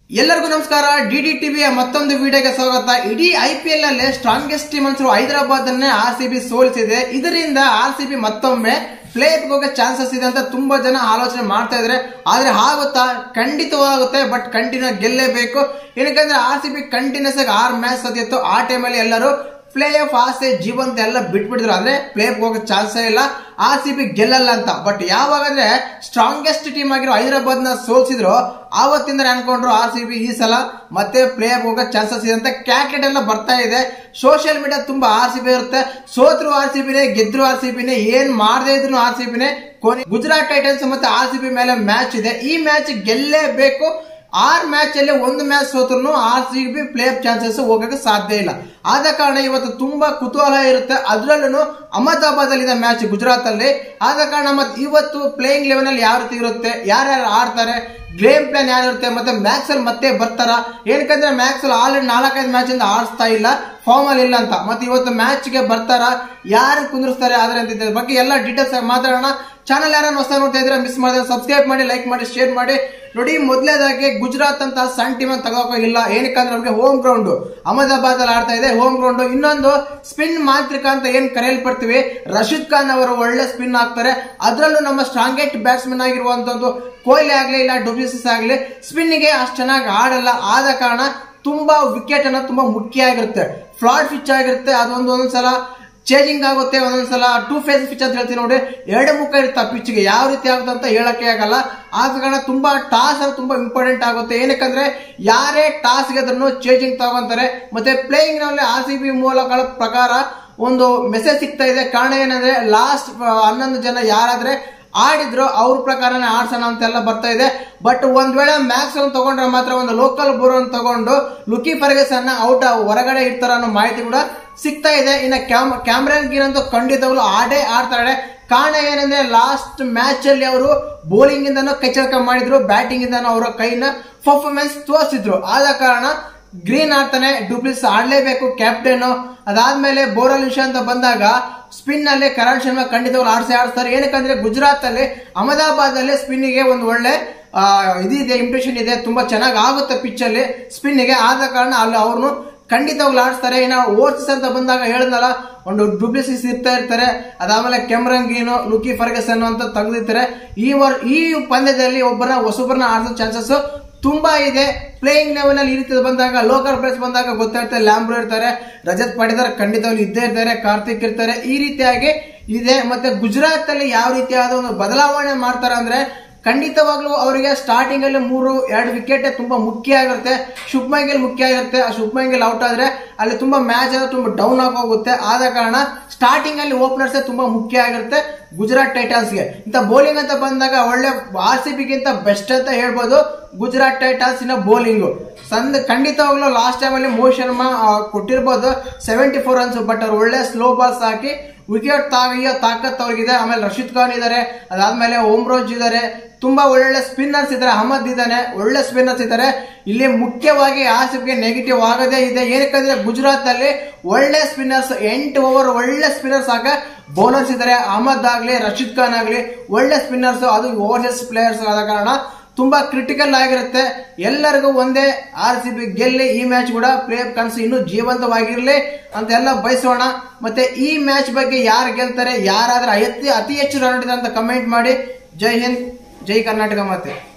ಎಲ್ಲರಿಗೂ ನಮಸ್ಕಾರ D D ಟಿವಿಯ ಮತ್ತೊಂದು ವಿಡಿಯೋಗೆ ಸ್ವಾಗತ ಇಡೀ ಐ ಪಿ ಎಲ್ ಅಲ್ಲೇ ಸ್ಟ್ರಾಂಗೆಸ್ಟ್ ಟೀಮ್ ಅನ್ಸರು ಹೈದರಾಬಾದ್ ಅನ್ನೇ ಆರ್ ಸಿ ಬಿ ಸೋಲಿಸಿದೆ ಇದರಿಂದ ಆರ್ ಸಿ ಬಿ ಮತ್ತೊಮ್ಮೆ ಪ್ಲೇ ಹೋಗೋ ಚಾನ್ಸಸ್ ಇದೆ ಅಂತ ತುಂಬಾ ಜನ ಆಲೋಚನೆ ಮಾಡ್ತಾ ಇದ್ರೆ ಆದ್ರೆ ಆಗುತ್ತಾ ಖಂಡಿತವಾಗುತ್ತೆ ಬಟ್ ಕಂಟಿನ್ಯೂ ಗೆಲ್ಲೇಬೇಕು ಏನಕ್ಕಂದ್ರೆ ಆರ್ ಸಿ ಬಿ ಕಂಟಿನ್ಯೂಸ್ ಆಗಿ ಆರ್ ಮ್ಯಾಚ್ ಸದಿತ್ತು ಆ ಟೈಮಲ್ಲಿ ಎಲ್ಲರೂ ಪ್ಲೇ ಆಫ್ ಆಸೆ ಜೀವಂತ ಎಲ್ಲ ಬಿಟ್ಬಿಟ್ಟಿದ್ರು ಅಂದ್ರೆ ಪ್ಲೇ ಹೋಗೋ ಚಾನ್ಸೇ ಇಲ್ಲ ಆರ್ ಸಿ ಬಿ ಗೆಲ್ಲಲ್ಲ ಅಂತ ಬಟ್ ಯಾವಾಗ ಅಂದ್ರೆ ಸ್ಟ್ರಾಂಗೆಸ್ಟ್ ಟೀಮ್ ಆಗಿರೋ ಹೈದರಾಬಾದ್ ನ ಸೋಲ್ಸಿದ್ರು ಆವತ್ತಿಂದ ಅನ್ಕೊಂಡ್ರು ಆರ್ ಸಿ ಬಿ ಈ ಸಲ ಮತ್ತೆ ಪ್ಲೇ ಹೋಗೋ ಚಾನ್ಸಸ್ ಇದೆ ಅಂತ ಕ್ಯಾಕೆಟ್ ಎಲ್ಲ ಬರ್ತಾ ಇದೆ ಸೋಷಿಯಲ್ ಮೀಡಿಯಾ ತುಂಬಾ ಆರ್ ಸಿ ಬಿ ಇರುತ್ತೆ ಸೋತ್ರು ಆರ್ ಸಿ ಬಿನೇ ಗೆದ್ರು ಆರ್ ಸಿ ಬಿನೇ ಏನ್ ಮಾಡದೇ ಇದ್ರು ಆರ್ ಸಿ ಬಿನೇ ಕೊನೆ ಗುಜರಾತ್ ಟೈಟನ್ಸ್ ಮತ್ತೆ ಆರ್ ಸಿ ಬಿ ಮೇಲೆ ಮ್ಯಾಚ್ ಇದೆ ಈ ಮ್ಯಾಚ್ ಗೆಲ್ಲೇಬೇಕು ಆರ್ ಮ್ಯಾಚ್ ಅಲ್ಲಿ ಒಂದು ಮ್ಯಾಚ್ ಸೋತ್ರು R C B play chances ಹೋಗಕ್ಕೆ ಸಾಧ್ಯ ಇಲ್ಲ ಆದ ಕಾರಣ ಇವತ್ತು ತುಂಬಾ ಕುತೂಹಲ ಇರುತ್ತೆ ಅದ್ರಲ್ಲೂ ಅಹಮದಾಬಾದ್ ಅಲ್ಲಿ ಇದೆ ಮ್ಯಾಚ್ ಗುಜರಾತ್ ಅಲ್ಲಿ ಆದ ಕಾರಣ ಮತ್ತೆ ಇವತ್ತು ಪ್ಲೇಯಿಂಗ್ ಲೆವೆನ್ ಅಲ್ಲಿ ಯಾವ ರೀತಿ ಇರುತ್ತೆ ಯಾರ್ಯಾರು ಆಡ್ತಾರೆ ಗೇಮ್ ಪ್ಲಾನ್ ಯಾರಿರುತ್ತೆ ಮತ್ತೆ ಮ್ಯಾಕ್ಸ್ ಅಲ್ಲಿ ಮತ್ತೆ ಬರ್ತಾರ ಏನಕ್ಕಂದ್ರೆ ಮ್ಯಾಕ್ಸ್ ಅಲ್ಲಿ ಆಲ್ರೆಡಿ ನಾಲ್ಕೈದು ಮ್ಯಾಚ್ ಇಂದ ಆಡಿಸ್ತಾ ಇಲ್ಲ ಫಾರ್ಮ್ ಅಲ್ಲಿ ಇಲ್ಲ ಅಂತ ಮತ್ತೆ ಇವತ್ತು ಮ್ಯಾಚ್ ಗೆ ಬರ್ತಾರ ಯಾರು ಕುಂದಿರ್ಸ್ತಾರೆ ಆದ್ರೆ ಅಂತ ಇದ್ರ ಬಗ್ಗೆ ಎಲ್ಲ ಡೀಟೇಲ್ಸ್ ಮಾತಾಡೋಣ ಚಾನಲ್ ಯಾರನ್ನ ಹೊಸ ನೋಡ್ತಾ ಇದ್ರೆ ಮಿಸ್ ಮಾಡಿದ್ರೆ ಸಬ್ಸ್ಕ್ರೈಬ್ ಮಾಡಿ ಲೈಕ್ ಮಾಡಿ ಶೇರ್ ಮಾಡಿ ನೋಡಿ ಮೊದಲೇದಾಗಿ ಗುಜರಾತ್ ಅಂತ ಸಣ್ಣ ಟೀಮ್ ಅಂತ ತಗೋಕಿಲ್ಲ ಏನಕ್ಕಂದ್ರೆ ನಮಗೆ ಹೋಮ್ ಗ್ರೌಂಡ್ ಅಹಮದಾಬಾದ್ ಅಲ್ಲಿ ಆಡ್ತಾ ಇದೆ ಹೋಮ್ ಗ್ರೌಂಡ್ ಇನ್ನೊಂದು ಸ್ಪಿನ್ ಮಾಂತ್ರಿಕ ಅಂತ ಏನ್ ಕರೆಯಲ್ಪಡ್ತೀವಿ ರಶೀದ್ ಖಾನ್ ಅವರು ಒಳ್ಳೆ ಸ್ಪಿನ್ ಹಾಕ್ತಾರೆ ಅದರಲ್ಲೂ ನಮ್ಮ ಸ್ಟ್ರಾಂಗೆಸ್ಟ್ ಬ್ಯಾಟ್ಸ್ಮನ್ ಆಗಿರುವಂತದ್ದು ಕೊಹ್ಲಿ ಆಗ್ಲಿ ಇಲ್ಲ ಡುಬ್ಲಿಸಿಸ್ ಆಗ್ಲಿ ಸ್ಪಿನ್ಗೆ ಅಷ್ಟು ಚೆನ್ನಾಗಿ ಆಡಲ್ಲ ಆದ ಕಾರಣ ತುಂಬಾ ವಿಕೆಟ್ ಅನ್ನ ತುಂಬಾ ಮುಖ್ಯ ಆಗಿರುತ್ತೆ ಫ್ಲಾಟ್ ಪಿಚ್ ಆಗಿರುತ್ತೆ ಅದೊಂದು ಒಂದೊಂದ್ಸಲ ಚೇಂಜಿಂಗ್ ಆಗುತ್ತೆ ಒಂದೊಂದ್ಸಲ ಟೂ ಫೇಸ್ ಪಿಚ್ ಅಂತ ಹೇಳ್ತೀನಿ ನೋಡಿ ಎರಡು ಮುಖ ಇರುತ್ತೆ ಪಿಚ್ಗೆ ಯಾವ ರೀತಿ ಆಗುತ್ತೆ ಅಂತ ಹೇಳಕ್ಕೆ ಆಗಲ್ಲ ಆದ ಕಾರಣ ತುಂಬಾ ಟಾಸ್ ಅದು ತುಂಬಾ ಇಂಪಾರ್ಟೆಂಟ್ ಆಗುತ್ತೆ ಏನಕ್ಕಂದ್ರೆ ಯಾರೇ ಟಾಸ್ ಗೆದ್ರೂ ಚೇಂಜಿಂಗ್ ತಗೊಂತಾರೆ ಮತ್ತೆ ಪ್ಲೇಯಿಂಗ್ ನಲ್ಲಿ ಆರ್ ಸಿ ಬಿ ಮೂಲಗಳ ಪ್ರಕಾರ ಒಂದು ಮೆಸೇಜ್ ಸಿಗ್ತಾ ಇದೆ ಕಾರಣ ಏನಂದ್ರೆ ಲಾಸ್ಟ್ ಹನ್ನೊಂದು ಜನ ಯಾರಾದ್ರೆ ಆಡಿದ್ರು ಅವ್ರ ಪ್ರಕಾರನೇ ಆಡ್ಸೋಣ ಅಂತೆಲ್ಲ ಬರ್ತಾ ಇದೆ ಬಟ್ ಒಂದ್ ವೇಳೆ ಮ್ಯಾಕ್ಸ್ ಅನ್ನು ತಗೊಂಡ್ರೆ ಮಾತ್ರ ಒಂದು ಲೋಕಲ್ ಬೋರ್ ಅನ್ನು ತಗೊಂಡು ಲುಕಿ ಫರ್ಗಸನ್ ಔಟ್ ಹೊರಗಡೆ ಇರ್ತಾರ ಅನ್ನೋ ಮಾಹಿತಿ ಕೂಡ ಸಿಗ್ತಾ ಇದೆ ಇನ್ನ ಕ್ಯಾಮ್ ಕ್ಯಾಮ್ರನ್ ಗಿರಂತೂ ಖಂಡಿತವಾಗ್ಲು ಆಡೇ ಆಡ್ತಾರೆ ಕಾರಣ ಏನಂದ್ರೆ ಲಾಸ್ಟ್ ಮ್ಯಾಚ್ ಅಲ್ಲಿ ಅವರು ಬೌಲಿಂಗ್ ಇಂದನೂ ಕೈಚಳಕ ಮಾಡಿದ್ರು ಬ್ಯಾಟಿಂಗ್ ಇಂದನೂ ಅವರ ಕೈನ ಪರ್ಫಾರ್ಮೆನ್ಸ್ ತೋರಿಸಿದ್ರು ಆದ ಕಾರಣ ಗ್ರೀನ್ ಆಡ್ತಾನೆ ಡೂಪ್ಲಿಸ್ ಆಡ್ಲೇಬೇಕು ಕ್ಯಾಪ್ಟನ್ ಅದಾದ್ಮೇಲೆ ಬೋರಲ್ ವಿಷಯ ಅಂತ ಬಂದಾಗ ಸ್ಪಿನ್ ಅಲ್ಲಿ ಕರಣ್ ಶರ್ಮಾ ಖಂಡಿತವಾಗ್ಲು ಆಡ್ಸೇ ಆಡ್ತಾರೆ ಏನಕ್ಕಂದ್ರೆ ಗುಜರಾತ್ ಅಲ್ಲಿ ಅಹಮದಾಬಾದ್ ಅಲ್ಲಿ ಸ್ಪಿನ್ ಗೆ ಒಂದು ಒಳ್ಳೆ ಆ, ಇದಿದೆ ಇಂಪ್ರೆಷನ್ ಇದೆ ತುಂಬಾ ಚೆನ್ನಾಗಿ ಆಗುತ್ತೆ ಪಿಚ್ ಅಲ್ಲಿ ಸ್ಪಿನ್ ಗೆ ಆದ ಕಾರಣ ಅಲ್ಲಿ ಅವ್ರನ್ನು ಖಂಡಿತವಾಗ್ಲು ಆಡಿಸ್ತಾರೆ ಇನ್ನ ಓವರ್ಸೀಸ್ ಅಂತ ಬಂದಾಗ ಹೇಳಿದ್ನಲ್ಲ ಒಂದು ಡುಬ್ಲಿಸಿಸ್ ಇರ್ತಾ ಇರ್ತಾರೆ ಅದಾದ್ಮೇಲೆ ಕೆಮ್ರಂಗೀನು ಲುಕಿ ಫರ್ಗಸನ್ ಅಂತ ತೆಗೆದಿರ್ತಾರೆ ಈ ವರ್ ಈ ಪಂದ್ಯದಲ್ಲಿ ಒಬ್ಬರ ಹೊಸೊಬ್ಬರನ್ನ ಆಡಿಸೋ ಚಾನ್ಸಸ್ ತುಂಬಾ ಇದೆ ಪ್ಲೇಯಿಂಗ್ ಲೆವೆಲ್ ಅಲ್ಲಿ ಈ ರೀತಿ ಬಂದಾಗ ಲೋಕಲ್ ಪ್ಲೇಸ್ ಬಂದಾಗ ಗೊತ್ತಾಗ್ತದೆ ಲ್ಯಾಂಬ್ರೋ ಇರ್ತಾರೆ ರಜತ್ ಪಾಟಿದಾರ್ ಖಂಡಿತವಾಗ್ಲು ಇದ್ದೇ ಇರ್ತಾರೆ ಕಾರ್ತಿಕ್ ಇರ್ತಾರೆ ಈ ರೀತಿಯಾಗಿ ಇದೆ ಮತ್ತೆ ಗುಜರಾತ್ ಅಲ್ಲಿ ಯಾವ ರೀತಿಯಾದ ಒಂದು ಬದಲಾವಣೆ ಮಾಡ್ತಾರೆ ಅಂದ್ರೆ ಖಂಡಿತವಾಗ್ಲೂ ಅವರಿಗೆ ಸ್ಟಾರ್ಟಿಂಗ್ ಅಲ್ಲಿ ಮೂರು ಎರಡು ವಿಕೆಟ್ ತುಂಬಾ ಮುಖ್ಯ ಆಗಿರುತ್ತೆ ಶುಭ್ಮನ್ ಗಿಲ್ ಮುಖ್ಯ ಆಗಿರುತ್ತೆ ಆ ಶುಭ್ಮನ್ ಗಿಲ್ ಔಟ್ ಆದ್ರೆ ಅಲ್ಲಿ ತುಂಬಾ ಮ್ಯಾಚ್ ಎಲ್ಲ ತುಂಬಾ ಡೌನ್ ಆಗಿ ಹೋಗುತ್ತೆ ಆದ ಕಾರಣ ಸ್ಟಾರ್ಟಿಂಗ್ ಅಲ್ಲಿ ಓಪನರ್ಸ್ ತುಂಬಾ ಮುಖ್ಯ ಆಗಿರುತ್ತೆ ಗುಜರಾತ್ ಟೈಟನ್ಸ್ ಗೆ ಇಂತ ಬೌಲಿಂಗ್ ಅಂತ ಬಂದಾಗ ಒಳ್ಳೆ ಆರ್ ಸಿ ಬಿಗಿಂತ ಬೆಸ್ಟ್ ಅಂತ ಹೇಳ್ಬೋದು ಗುಜರಾತ್ ಟೈಟನ್ಸ್ ಇನ್ನ ಬೌಲಿಂಗ್ ಸಂದ್ ಖಂಡಿತವಾಗ್ಲೂ ಲಾಸ್ಟ್ ಟೈಮ್ ಅಲ್ಲಿ ಮೋಹಿತ್ ಶರ್ಮಾ ಆ, ಕೊಟ್ಟಿರ್ಬೋದು ಸೆವೆಂಟಿ ಫೋರ್ ರನ್ಸ್ ಬಟ್ ಅವ್ರು ಒಳ್ಳೆ ಸ್ಲೋ ಬಾಲ್ಸ್ ಹಾಕಿ ವಿಕೆಟ್ ತಾಗಿಯೋ ತಾಕತ್ ಅವ್ರಿಗಿದೆ ಆಮೇಲೆ ರಶೀದ್ ಖಾನ್ ಇದಾರೆ ಅದಾದ್ಮೇಲೆ ಓಮ್ರೋಜ್ ಇದಾರೆ ತುಂಬಾ ಒಳ್ಳೊಳ್ಳೆ ಸ್ಪಿನ್ನರ್ಸ್ ಇದಾರೆ ಅಹಮದ್ ಇದ್ದಾನೆ ಒಳ್ಳೆ ಸ್ಪಿನ್ನರ್ಸ್ ಇದ್ದಾರೆ ಇಲ್ಲಿ ಮುಖ್ಯವಾಗಿ ಆಸಿಫ್ಗೆ ನೆಗೆಟಿವ್ ಆಗದೇ ಇದೆ ಏನಕ್ಕಂದ್ರೆ ಗುಜರಾತ್ ಅಲ್ಲಿ ಒಳ್ಳೆ ಸ್ಪಿನ್ನರ್ಸ್ ಎಂಟು ಓವರ್ ಒಳ್ಳೆ ಸ್ಪಿನ್ನರ್ಸ್ ಆಗ ಬೌಲರ್ಸ್ ಇದ್ದಾರೆ ಅಹಮದ್ ಆಗ್ಲಿ ರಶೀದ್ ಖಾನ್ ಆಗ್ಲಿ ಒಳ್ಳೆ ಸ್ಪಿನ್ನರ್ಸ್ ಅದು ಓವರ್ಸೀಸ್ ಪ್ಲೇಯರ್ಸ್ ಆದ ಕಾರಣ ತುಂಬಾ ಕ್ರಿಟಿಕಲ್ ಆಗಿರುತ್ತೆ ಎಲ್ಲರಿಗೂ ಒಂದೇ ಆರ್ ಸಿ ಬಿ ಗೆಲ್ಲಿ ಈ ಮ್ಯಾಚ್ ಕೂಡ ಪ್ಲೇ ಕನಸು ಇನ್ನೂ ಜೀವಂತವಾಗಿರ್ಲಿ ಅಂತ ಎಲ್ಲ ಬಯಸೋಣ ಮತ್ತೆ ಈ ಮ್ಯಾಚ್ ಬಗ್ಗೆ ಯಾರು ಗೆಲ್ತಾರೆ ಯಾರಾದ್ರೆ ಅತಿ ಅತಿ ಹೆಚ್ಚು ರನ್ ಹೊಡಿತಾರೆ ಅಂತ ಕಮೆಂಟ್ ಮಾಡಿ ಜೈ ಹಿಂದ್ ಜೈ ಕರ್ನಾಟಕ ಮಾತೆ